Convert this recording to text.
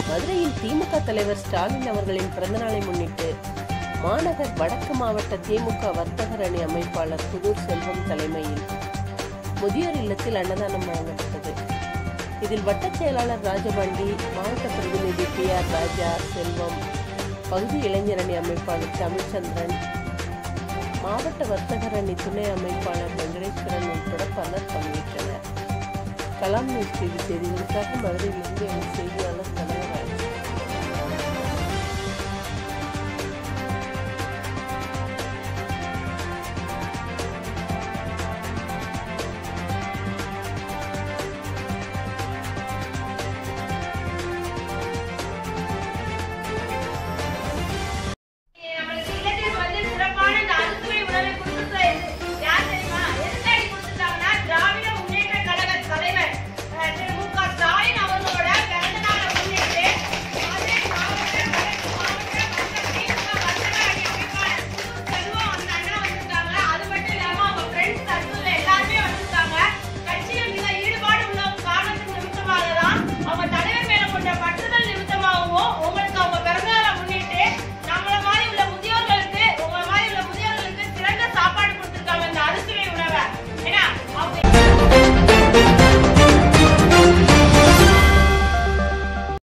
மதுரையில் திமுக தலைவர் ஸ்டாலின் அவர்களின் பிறந்தநாளை முன்னிட்டு மாநகர் வடக்கு மாவட்ட திமுக வர்த்தகர் அணி அமைப்பாளர் புதூர் செல்வம் தலைமையில் முதியோர் இல்லத்தில் அன்னதானம் வழங்கப்பட்டது இதில் வட்டச் செயலாளர் ராஜபாண்டி மாவட்ட பிரதிநிதி பி ஆர் ராஜா செல்வம் பகுதி இளைஞர் அணி அமைப்பாளர் தமிழ்ச்சந்திரன் மாவட்ட வர்த்தகர் அணி துணை அமைப்பாளர் வெங்கடேஸ்வரன் உட்பட பலர் பங்கேற்றனர் கலாம் நியூஸ் டிவி செய்திகளுக்காக மதுரையிலிருந்து எங்கள் செய்தியாளர்